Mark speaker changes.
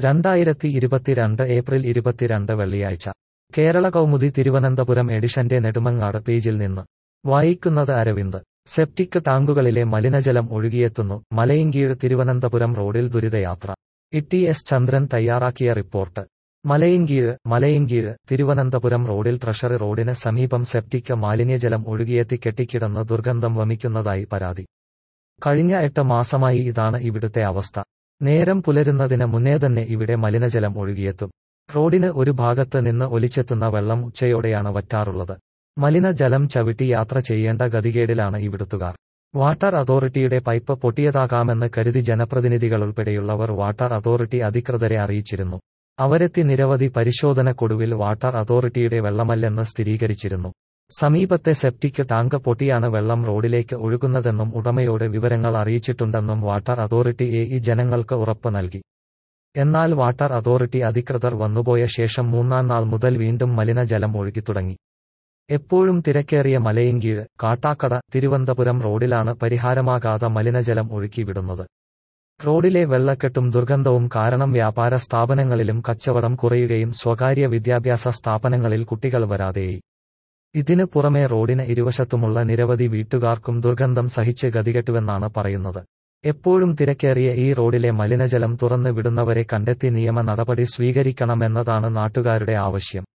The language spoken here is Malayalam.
Speaker 1: രണ്ടായിരത്തി ഇരുപത്തിരണ്ട് ഏപ്രിൽ ഇരുപത്തിരണ്ട് വെള്ളിയാഴ്ച കേരള കൗമുദി തിരുവനന്തപുരം എഡിഷന്റെ നെടുമങ്ങാട് പേജിൽ നിന്ന് വായിക്കുന്നത് അരവിന്ദ് സെപ്റ്റിക് ടാങ്കുകളിലെ മലിനജലം ഒഴുകിയെത്തുന്നു മലയിൻകീഴ് തിരുവനന്തപുരം റോഡിൽ ദുരിതയാത്ര ഇ എസ് ചന്ദ്രൻ തയ്യാറാക്കിയ റിപ്പോർട്ട് മലയിൻകീഴ് മലയിൻകീഴ് തിരുവനന്തപുരം റോഡിൽ ട്രഷറി റോഡിന് സമീപം സെപ്റ്റിക് മാലിന്യജലം ഒഴുകിയെത്തി കെട്ടിക്കിടന്ന് ദുർഗന്ധം വമിക്കുന്നതായി പരാതി കഴിഞ്ഞ എട്ട് മാസമായി ഇതാണ് ഇവിടുത്തെ അവസ്ഥ നേരം പുലരുന്നതിന് മുന്നേ തന്നെ ഇവിടെ മലിനജലം ഒഴുകിയെത്തും റോഡിന് ഒരു ഭാഗത്ത് നിന്ന് ഒലിച്ചെത്തുന്ന വെള്ളം ഉച്ചയോടെയാണ് വറ്റാറുള്ളത് മലിനജലം ചവിട്ടി യാത്ര ചെയ്യേണ്ട ഗതികേടിലാണ് ഇവിടുത്തുകാർ വാട്ടർ അതോറിറ്റിയുടെ പൈപ്പ് പൊട്ടിയതാകാമെന്ന് കരുതി ജനപ്രതിനിധികളുൾപ്പെടെയുള്ളവർ വാട്ടർ അതോറിറ്റി അധികൃതരെ അറിയിച്ചിരുന്നു അവരെത്തി നിരവധി പരിശോധനക്കൊടുവിൽ വാട്ടർ അതോറിറ്റിയുടെ വെള്ളമല്ലെന്ന് സ്ഥിരീകരിച്ചിരുന്നു സമീപത്തെ സെപ്റ്റിക് ടാങ്ക് പൊട്ടിയാണ് വെള്ളം റോഡിലേക്ക് ഒഴുകുന്നതെന്നും ഉടമയോട് വിവരങ്ങൾ അറിയിച്ചിട്ടുണ്ടെന്നും വാട്ടർ അതോറിറ്റി എ ഇ ജനങ്ങൾക്ക് ഉറപ്പ് നൽകി എന്നാൽ വാട്ടർ അതോറിറ്റി അധികൃതർ വന്നുപോയ ശേഷം മൂന്നാം നാൾ മുതൽ വീണ്ടും മലിനജലം ഒഴുകിത്തുടങ്ങി എപ്പോഴും തിരക്കേറിയ മലയിൻകീഴ് കാട്ടാക്കട തിരുവനന്തപുരം റോഡിലാണ് പരിഹാരമാകാതെ മലിനജലം ഒഴുക്കിവിടുന്നത് റോഡിലെ വെള്ളക്കെട്ടും ദുർഗന്ധവും കാരണം വ്യാപാര സ്ഥാപനങ്ങളിലും കച്ചവടം കുറയുകയും സ്വകാര്യ വിദ്യാഭ്യാസ സ്ഥാപനങ്ങളിൽ കുട്ടികൾ വരാതെയായി ഇതിനു പുറമെ റോഡിന് ഇരുവശത്തുമുള്ള നിരവധി വീട്ടുകാർക്കും ദുർഗന്ധം സഹിച്ച് ഗതികെട്ടുവെന്നാണ് പറയുന്നത് എപ്പോഴും തിരക്കേറിയ ഈ റോഡിലെ മലിനജലം തുറന്നു വിടുന്നവരെ കണ്ടെത്തി നിയമ നടപടി സ്വീകരിക്കണമെന്നതാണ് നാട്ടുകാരുടെ ആവശ്യം